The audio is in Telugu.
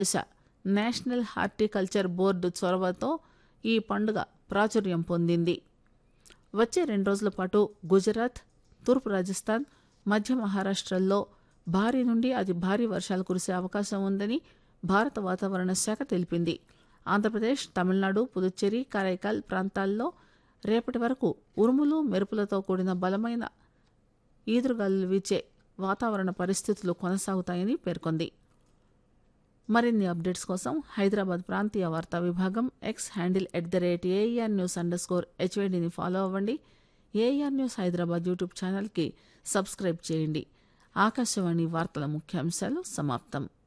దశ నేషనల్ హార్టికల్చర్ బోర్డు చొరవతో ఈ పండుగ ప్రాచుర్యం పొందింది వచ్చే రెండు రోజుల పాటు గుజరాత్ తూర్పు రాజస్థాన్ మధ్య మహారాష్ట్రల్లో భారీ నుండి అతి భారీ వర్షాలు కురిసే అవకాశం ఉందని భారత వాతావరణ శాఖ తెలిపింది ఆంధ్రప్రదేశ్ తమిళనాడు పుదుచ్చేరి కరైకాల్ ప్రాంతాల్లో రేపటి వరకు ఉరుములు మెరుపులతో కూడిన బలమైన ఈదురుగాలులు వీచే వాతావరణ పరిస్థితులు కొనసాగుతాయని పేర్కొంది మరిన్ని అప్డేట్స్ కోసం హైదరాబాద్ ప్రాంతీయ వార్తా విభాగం X handle at the rate AIR news under score హెచ్వైడిని ఫాలో అవ్వండి ఏఆర్ న్యూస్ హైదరాబాద్ యూట్యూబ్ ఛానల్కి సబ్స్క్రైబ్ చేయండి ఆకాశవాణి వార్తల ముఖ్యాంశాలు సమాప్తం